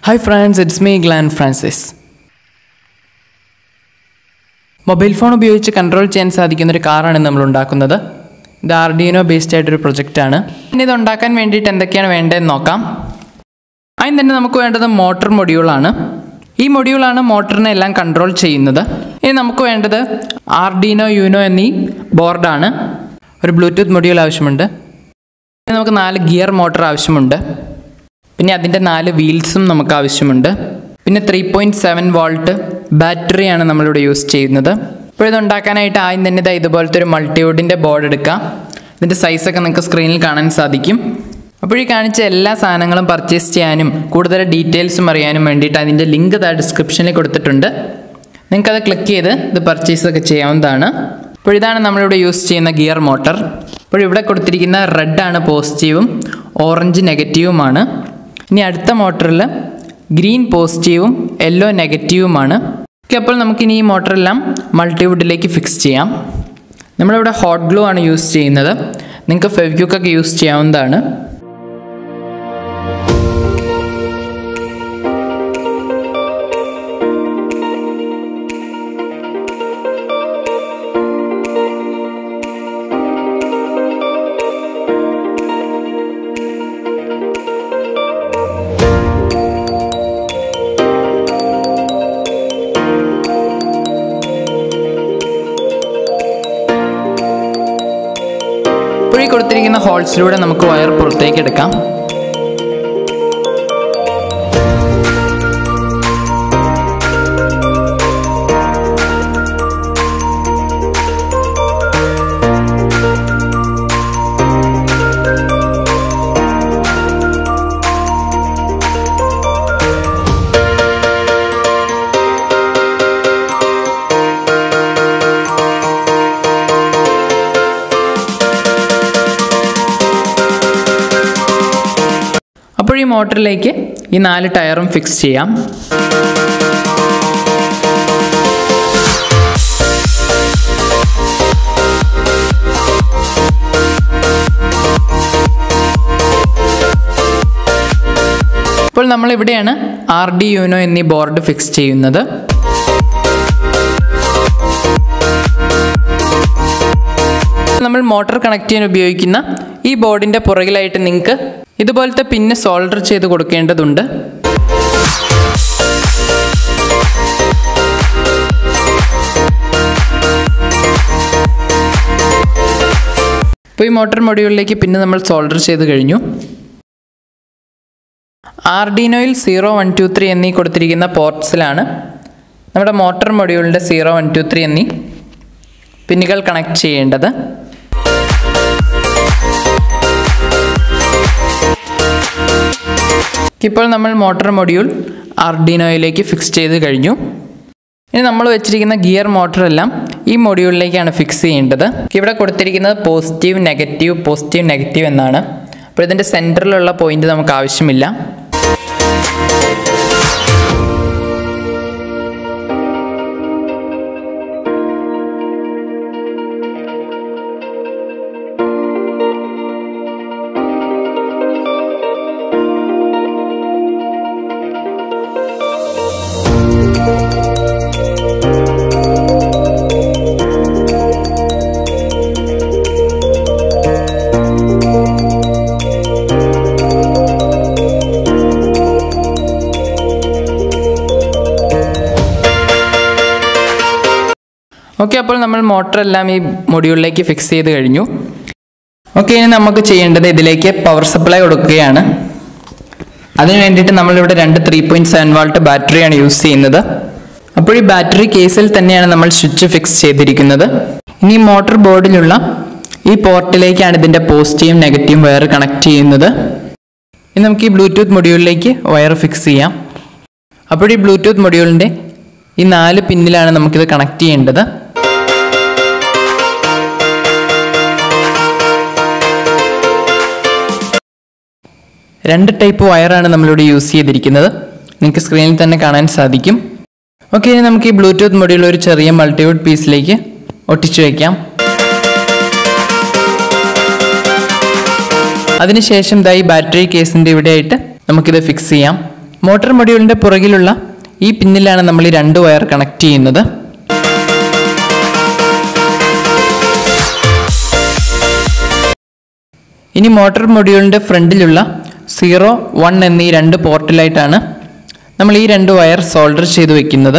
hi friends it's me Glen Francis mobile phone ഉപയോഗിച്ച് control ചെയ്യാൻ സാധിക്കുന്ന ഒരു കാറാണ് നമ്മൾ ഉണ്ടാക്കുന്നത് ഇത് ആർഡിനോ ബേസ്ഡ് ആയിട്ടൊരു പ്രൊജക്റ്റാണ് ഇനി ഇത് ഉണ്ടാക്കാൻ വേണ്ടിയിട്ട് എന്തൊക്കെയാണ് വേണ്ടതെന്ന് നോക്കാം അതിന് തന്നെ നമുക്ക് വേണ്ടത് മോട്ടർ മൊഡ്യൂളാണ് ഈ മൊഡ്യൂളാണ് മോട്ടറിനെ എല്ലാം കൺട്രോൾ ചെയ്യുന്നത് ഇനി നമുക്ക് വേണ്ടത് ആർഡിനോ യുനോ എന്നീ ബോർഡാണ് ഒരു ബ്ലൂടൂത്ത് മൊഡ്യൂൾ ആവശ്യമുണ്ട് പിന്നെ നമുക്ക് നാല് ഗിയർ മോട്ടർ ആവശ്യമുണ്ട് പിന്നെ അതിൻ്റെ നാല് വീൽസും നമുക്ക് ആവശ്യമുണ്ട് പിന്നെ ത്രീ പോയിൻറ്റ് സെവൻ വോൾട്ട് ബാറ്ററിയാണ് നമ്മളിവിടെ യൂസ് ചെയ്യുന്നത് അപ്പോൾ ഇത് ഉണ്ടാക്കാനായിട്ട് ആദ്യം തന്നെ ഇതാ ഇതുപോലത്തെ ഒരു മൾട്ടിവുഡിൻ്റെ ബോർഡ് എടുക്കാം ഇതിൻ്റെ സൈസൊക്കെ നിങ്ങൾക്ക് സ്ക്രീനിൽ കാണാൻ സാധിക്കും അപ്പോൾ ഈ കാണിച്ച എല്ലാ സാധനങ്ങളും പർച്ചേസ് ചെയ്യാനും കൂടുതൽ ഡീറ്റെയിൽസും അറിയാനും വേണ്ടിയിട്ട് അതിൻ്റെ ലിങ്ക് ഇതാ ഡിസ്ക്രിപ്ഷനിൽ കൊടുത്തിട്ടുണ്ട് നിങ്ങൾക്കത് ക്ലിക്ക് ചെയ്ത് ഇത് പർച്ചേസ് ഒക്കെ ചെയ്യാവുന്നതാണ് അപ്പോൾ ഇതാണ് നമ്മളിവിടെ യൂസ് ചെയ്യുന്ന ഗിയർ മോട്ടർ അപ്പോൾ ഇവിടെ കൊടുത്തിരിക്കുന്ന റെഡാണ് പോസിറ്റീവും ഓറഞ്ച് നെഗറ്റീവുമാണ് ഇനി അടുത്ത മോട്ടറിൽ ഗ്രീൻ പോസിറ്റീവും യെല്ലോ നെഗറ്റീവുമാണ് ഓക്കെ അപ്പോൾ നമുക്കിനി ഈ മോട്ടറെല്ലാം മൾട്ടിവുഡിലേക്ക് ഫിക്സ് ചെയ്യാം നമ്മളിവിടെ ഹോട്ട് ഗ്ലൂ ആണ് യൂസ് ചെയ്യുന്നത് നിങ്ങൾക്ക് ഫെവിക്യൂക്കൊക്കെ യൂസ് ചെയ്യാവുന്നതാണ് ഇപ്പോൾ ഈ കൊടുത്തിരിക്കുന്ന ഹോൾസിലൂടെ നമുക്ക് വയർ പുറത്തേക്ക് എടുക്കാം അപ്പോൾ ഈ മോട്ടറിലേക്ക് ഈ നാല് ടയറും ഫിക്സ് ചെയ്യാം ഇപ്പോൾ നമ്മൾ ഇവിടെയാണ് ആർ ഡി യുനോ എന്നീ ബോർഡ് ഫിക്സ് ചെയ്യുന്നത് നമ്മൾ മോട്ടോർ കണക്ട് ചെയ്യാൻ ഉപയോഗിക്കുന്ന ഈ ബോർഡിൻ്റെ പുറകിലായിട്ട് നിങ്ങൾക്ക് ഇതുപോലത്തെ പിന്ന് സോൾഡർ ചെയ്ത് കൊടുക്കേണ്ടതുണ്ട് ഇപ്പോൾ ഈ മോട്ടോർ മൊഡ്യൂളിലേക്ക് പിന്നെ നമ്മൾ സോൾഡർ ചെയ്ത് കഴിഞ്ഞു ആർഡിനോയിൽ സീറോ വൺ ടു ത്രീ എന്നീ കൊടുത്തിരിക്കുന്ന പോർട്സിലാണ് നമ്മുടെ മോട്ടോർ മൊഡ്യൂളിൻ്റെ സീറോ വൺ ടു ത്രീ എന്നീ പിന്നുകൾ കണക്ട് ചെയ്യേണ്ടത് ഇപ്പോൾ നമ്മൾ മോട്ടോർ മൊഡ്യൂൾ ആർഡിനോയിലേക്ക് ഫിക്സ് ചെയ്ത് കഴിഞ്ഞു ഇനി നമ്മൾ വെച്ചിരിക്കുന്ന ഗിയർ മോട്ടർ എല്ലാം ഈ മൊഡ്യൂളിലേക്കാണ് ഫിക്സ് ചെയ്യേണ്ടത് ഇവിടെ കൊടുത്തിരിക്കുന്നത് പോസിറ്റീവ് നെഗറ്റീവ് പോസിറ്റീവ് നെഗറ്റീവ് എന്നാണ് അപ്പോൾ ഇതിൻ്റെ സെൻറ്ററിലുള്ള പോയിന്റ് നമുക്ക് ആവശ്യമില്ല ഓക്കെ അപ്പോൾ നമ്മൾ മോട്ടർ എല്ലാം ഈ മൊഡ്യൂളിലേക്ക് ഫിക്സ് ചെയ്ത് കഴിഞ്ഞു ഓക്കെ ഇനി നമുക്ക് ചെയ്യേണ്ടത് ഇതിലേക്ക് പവർ സപ്ലൈ കൊടുക്കുകയാണ് അതിന് വേണ്ടിയിട്ട് നമ്മളിവിടെ രണ്ട് ത്രീ പോയിൻറ്റ് സെവൻ വാൾട്ട് ബാറ്ററിയാണ് യൂസ് ചെയ്യുന്നത് അപ്പോൾ ഈ ബാറ്ററി കേസിൽ തന്നെയാണ് നമ്മൾ സ്വിച്ച് ഫിക്സ് ചെയ്തിരിക്കുന്നത് ഇനി മോട്ടോർ ബോർഡിലുള്ള ഈ പോർട്ടിലേക്കാണ് ഇതിൻ്റെ പോസിറ്റീവും നെഗറ്റീവും വയർ കണക്ട് ചെയ്യുന്നത് ഇനി നമുക്ക് ഈ ബ്ലൂടൂത്ത് മൊഡ്യൂളിലേക്ക് വയർ ഫിക്സ് ചെയ്യാം അപ്പോൾ ഈ ബ്ലൂടൂത്ത് മൊഡ്യൂളിൻ്റെ ഈ നാല് പിന്നിലാണ് നമുക്കിത് കണക്ട് ചെയ്യേണ്ടത് രണ്ട് ടൈപ്പ് വയറാണ് നമ്മളിവിടെ യൂസ് ചെയ്തിരിക്കുന്നത് നിങ്ങൾക്ക് സ്ക്രീനിൽ തന്നെ കാണാൻ സാധിക്കും ഓക്കെ ഇനി നമുക്ക് ഈ ബ്ലൂടൂത്ത് മൊഡ്യൂൾ ഒരു ചെറിയ മൾട്ടിവുഡ് പീസിലേക്ക് ഒട്ടിച്ചു വയ്ക്കാം അതിനുശേഷം ദാ ഈ ബാറ്ററി കേസിൻ്റെ ഇവിടെ ആയിട്ട് നമുക്കിത് ഫിക്സ് ചെയ്യാം മോട്ടോർ മൊഡ്യൂളിൻ്റെ പുറകിലുള്ള ഈ പിന്നിലാണ് നമ്മൾ ഈ രണ്ട് വയർ കണക്ട് ചെയ്യുന്നത് ഇനി മോട്ടോർ മൊഡ്യൂളിൻ്റെ ഫ്രണ്ടിലുള്ള സീറോ വൺ എന്നീ രണ്ട് പോർട്ടിലായിട്ടാണ് നമ്മൾ ഈ രണ്ട് വയർ സോൾഡർ ചെയ്ത് വെക്കുന്നത്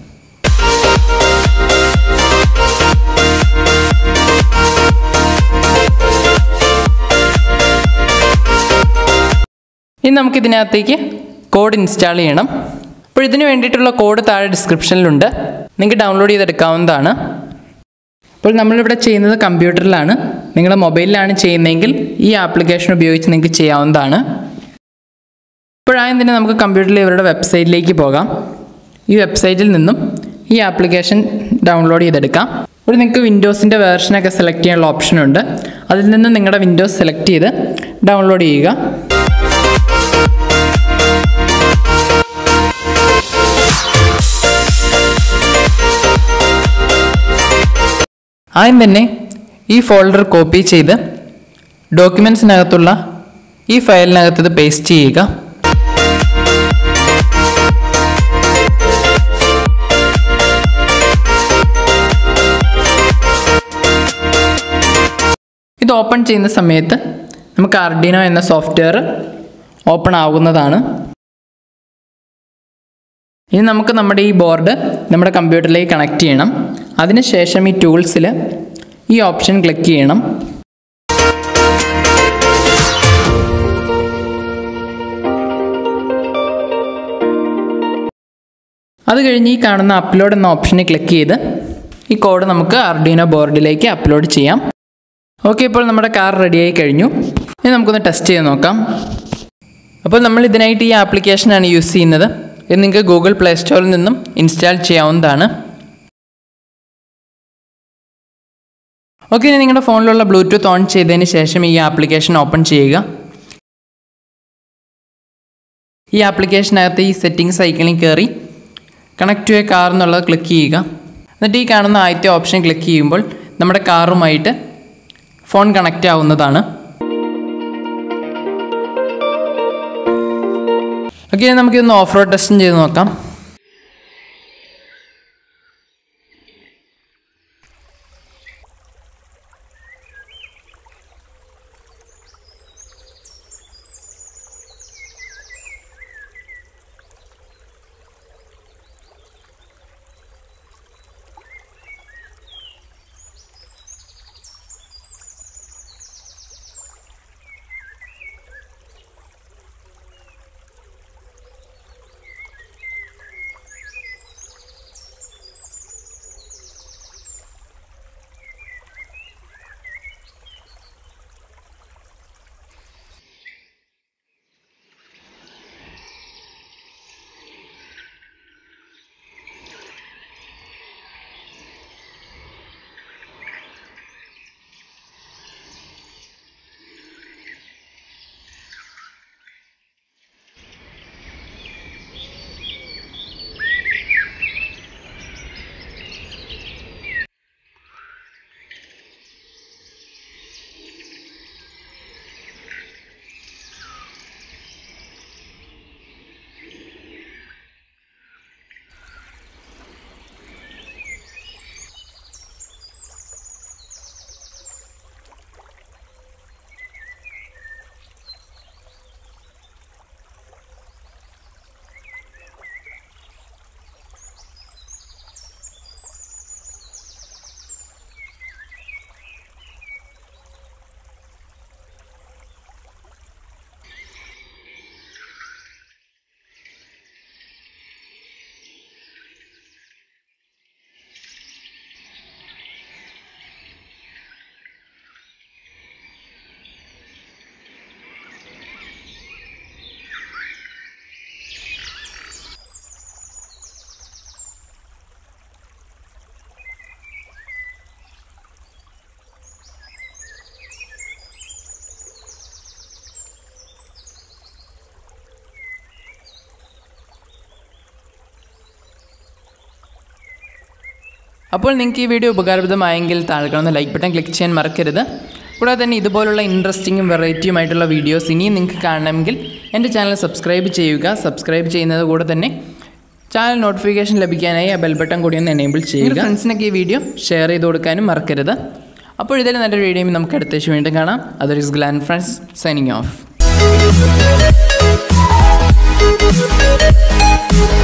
ഇനി നമുക്ക് ഇതിനകത്തേക്ക് കോഡ് ഇൻസ്റ്റാൾ ചെയ്യണം അപ്പോൾ ഇതിന് വേണ്ടിയിട്ടുള്ള കോഡ് താഴെ ഡിസ്ക്രിപ്ഷനിലുണ്ട് നിങ്ങൾക്ക് ഡൗൺലോഡ് ചെയ്തെടുക്കാവുന്നതാണ് അപ്പോൾ നമ്മളിവിടെ ചെയ്യുന്നത് കമ്പ്യൂട്ടറിലാണ് നിങ്ങളുടെ മൊബൈലിലാണ് ചെയ്യുന്നതെങ്കിൽ ഈ ആപ്ലിക്കേഷൻ ഉപയോഗിച്ച് നിങ്ങൾക്ക് ചെയ്യാവുന്നതാണ് ഇപ്പോഴായും തന്നെ നമുക്ക് കമ്പ്യൂട്ടറിൽ ഇവരുടെ വെബ്സൈറ്റിലേക്ക് പോകാം ഈ വെബ്സൈറ്റിൽ നിന്നും ഈ ആപ്ലിക്കേഷൻ ഡൗൺലോഡ് ചെയ്തെടുക്കാം ഇവിടെ നിങ്ങൾക്ക് വിൻഡോസിൻ്റെ വേർഷനൊക്കെ സെലക്ട് ചെയ്യാനുള്ള ഓപ്ഷനുണ്ട് അതിൽ നിന്ന് നിങ്ങളുടെ വിൻഡോസ് സെലക്ട് ചെയ്ത് ഡൗൺലോഡ് ചെയ്യുക ആദ്യം തന്നെ ഈ ഫോൾഡർ കോപ്പി ചെയ്ത് ഡോക്യുമെൻസിനകത്തുള്ള ഈ ഫയലിനകത്ത് ഇത് പേസ്റ്റ് ചെയ്യുക ഇത് ഓപ്പൺ ചെയ്യുന്ന സമയത്ത് നമുക്ക് ആർഡിനോ എന്ന സോഫ്റ്റ്വെയർ ഓപ്പൺ ആവുന്നതാണ് ഇനി നമുക്ക് നമ്മുടെ ഈ ബോർഡ് നമ്മുടെ കമ്പ്യൂട്ടറിലേക്ക് കണക്ട് ചെയ്യണം അതിനുശേഷം ഈ ടൂൾസിൽ ഈ ഓപ്ഷൻ ക്ലിക്ക് ചെയ്യണം അത് കഴിഞ്ഞ് ഈ കാണുന്ന അപ്ലോഡ് എന്ന ഓപ്ഷനിൽ ക്ലിക്ക് ചെയ്ത് ഈ കോഡ് നമുക്ക് അർഡീനോ ബോർഡിലേക്ക് അപ്ലോഡ് ചെയ്യാം ഓക്കെ ഇപ്പോൾ നമ്മുടെ കാർ റെഡിയായി കഴിഞ്ഞു ഇനി നമുക്കൊന്ന് ടെസ്റ്റ് ചെയ്ത് നോക്കാം അപ്പോൾ നമ്മൾ ഇതിനായിട്ട് ഈ ആപ്ലിക്കേഷനാണ് യൂസ് ചെയ്യുന്നത് ഇത് നിങ്ങൾക്ക് ഗൂഗിൾ പ്ലേ സ്റ്റോറിൽ നിന്നും ഇൻസ്റ്റാൾ ചെയ്യാവുന്നതാണ് ഓക്കെ ഇനി നിങ്ങളുടെ ഫോണിലുള്ള ബ്ലൂടൂത്ത് ഓൺ ചെയ്തതിന് ശേഷം ഈ ആപ്ലിക്കേഷൻ ഓപ്പൺ ചെയ്യുക ഈ ആപ്ലിക്കേഷനകത്ത് ഈ സെറ്റിംഗ്സ് ഐക്കണിൽ കയറി കണക്ട് ടു എ കാർ എന്നുള്ളത് ക്ലിക്ക് ചെയ്യുക എന്നിട്ട് ഈ കാണുന്ന ആദ്യത്തെ ഓപ്ഷൻ ക്ലിക്ക് ചെയ്യുമ്പോൾ നമ്മുടെ കാറുമായിട്ട് ഫോൺ കണക്റ്റ് ആവുന്നതാണ് ഓക്കെ നമുക്കിതൊന്ന് ഓഫ് റോഡ് ടെസ്റ്റും ചെയ്ത് നോക്കാം അപ്പോൾ നിങ്ങൾക്ക് ഈ വീഡിയോ ഉപകാരപ്രദമായെങ്കിൽ താഴെ കാണുന്ന ലൈക്ക് ബട്ടൺ ക്ലിക്ക് ചെയ്യാൻ മറക്കരുത് കൂടാതെ തന്നെ ഇതുപോലുള്ള ഇൻട്രസ്റ്റിങ്ങും വെറൈറ്റിയുമായിട്ടുള്ള വീഡിയോസ് ഇനിയും നിങ്ങൾക്ക് കാണണമെങ്കിൽ എൻ്റെ ചാനൽ സബ്സ്ക്രൈബ് ചെയ്യുക സബ്സ്ക്രൈബ് ചെയ്യുന്നത് കൂടെ തന്നെ ചാനൽ നോട്ടിഫിക്കേഷൻ ലഭിക്കാനായി ആ ബെൽ ബട്ടൺ കൂടി ഒന്ന് എനേബിൾ ചെയ്യുക ഫ്രണ്ട്സിനൊക്കെ ഈ വീഡിയോ ഷെയർ ചെയ്ത് കൊടുക്കാനും മറക്കരുത് അപ്പോൾ ഇതിൽ നല്ലൊരു വീഡിയോയും നമുക്ക് അടുത്ത ആഴ്ച വീണ്ടും കാണാം അതൊരു ഗ്ലാൻ ഫ്രണ്ട്സ് സൈനിങ് ഓഫ്